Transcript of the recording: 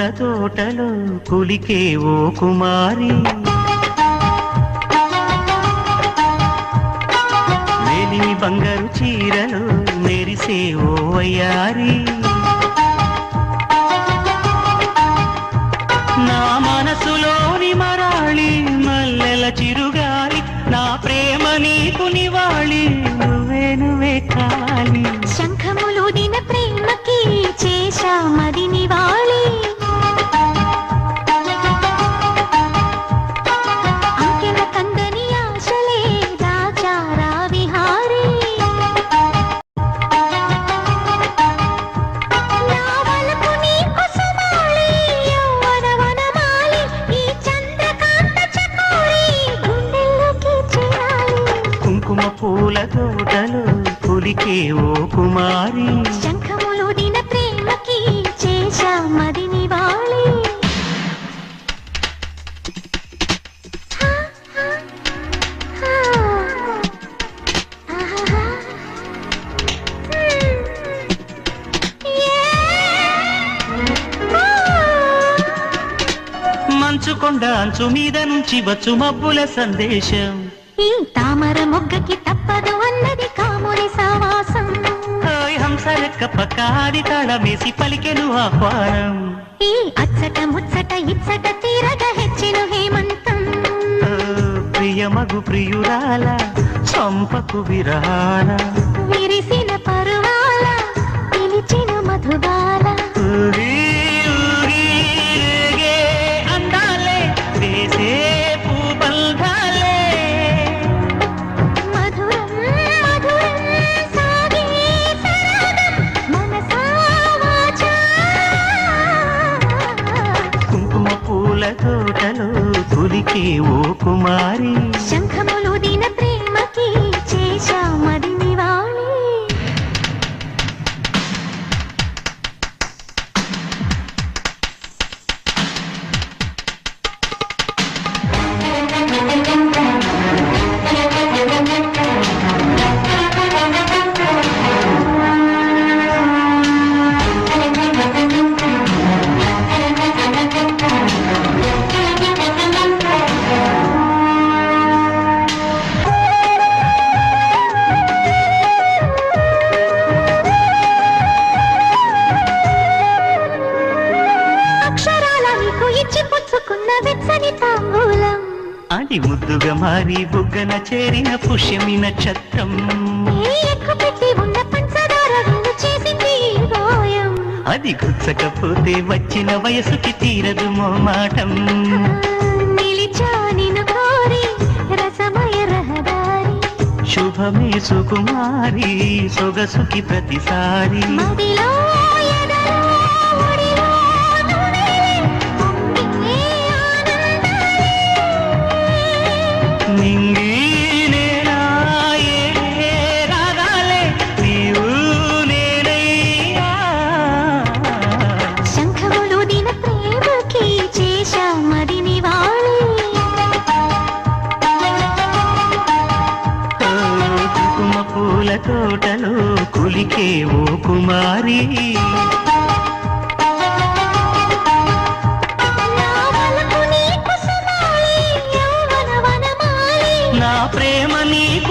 తోటలో కులికే ఓ కుమారి మేలిమి బంగారు చీరలు మెరిసే ఓ వయ్యారి నా మనసులోని మరాళి మల్లెల చిరుగాలి నా ప్రేమ నీకు నివాళి నువ్వే నువ్వే కావాలి శంఖములు దిన ప్రేమకి చేశా మది నివాళి అంకెల కందని ఆశలే దాచారా విహారీ నా వలపు నీకు సుమాలి, యవ్వన వనమాలి, ఈ చంద్రకాంత చకోరి గుండెల్లోకి చేరాలి. కుంకుమ పూల తోటలో కులికే ఓ కుమారి శంఖములు దిన ప్రేమకి చేశా మది నివాళి హా, హా, హా. ఆహాహా. హ్మ్. యే. ఆ. మంచు కొండ అంచు మీద నుంచి వచ్చు మబ్బుల సందేశం ఈ తామర మొగ్గకి తప్పదు అన్నది కాముని సావాసం ఓయ్ హంస లెక్క పక్కాడి తాళమేసి పలికెను ఆహ్వానం ఈ అచ్చట ముచ్చట ఇచ్చట తీరగ హెచ్చెను హేమంతం ఓ, ప్రియమగు ప్రియురాల చంపకు విరాల విరిసిన పరువాల పిలిచిన మధుబాల ఊగి, ఊగి రేగే అందాలే వేసే పూబంధాలే మధురం మధురం సాగే సరాగం మనసా వాచా కుంకుమ పూల తోటలో కులికే ఓ కుమారి శంఖములు దిన ప్రేమకి చేశా మది నివాళి అక్షరాల నీకు ఇచ్చి పుచ్చుకున్న వెచ్చని తాంబూలం అది ముద్దుగా మారి బుగ్గన చేరిన పుష్యమి నక్షత్రం ఏ ఎక్కు పెట్టి ఉన్న పంచదార విందు చేసింది ఈ గోయం అది గుచ్చకపోతే వచ్చిన వయసుకి తీరదు మోమాటం నిలిచా నిన్ను కోరి రసమయ రహదారి శుభమే సుకుమారి సొగసుకి ప్రతిసారి మదిలో ఎదలో ఒడిలో నువ్వే పొంగే ఆనందాలే. నింగి నేలా ఏ రాగాలే నీవు నేనయ్యా శంఖములు దిన ప్రేమకి చేశా మది నివాళి ఓ కుంకుమ పూల తోటలో కులికే ఓ కుమారి నా వలపు నీకు సుమాలి, యవ్వన వనమాలి. నా ప్రేమ నీకు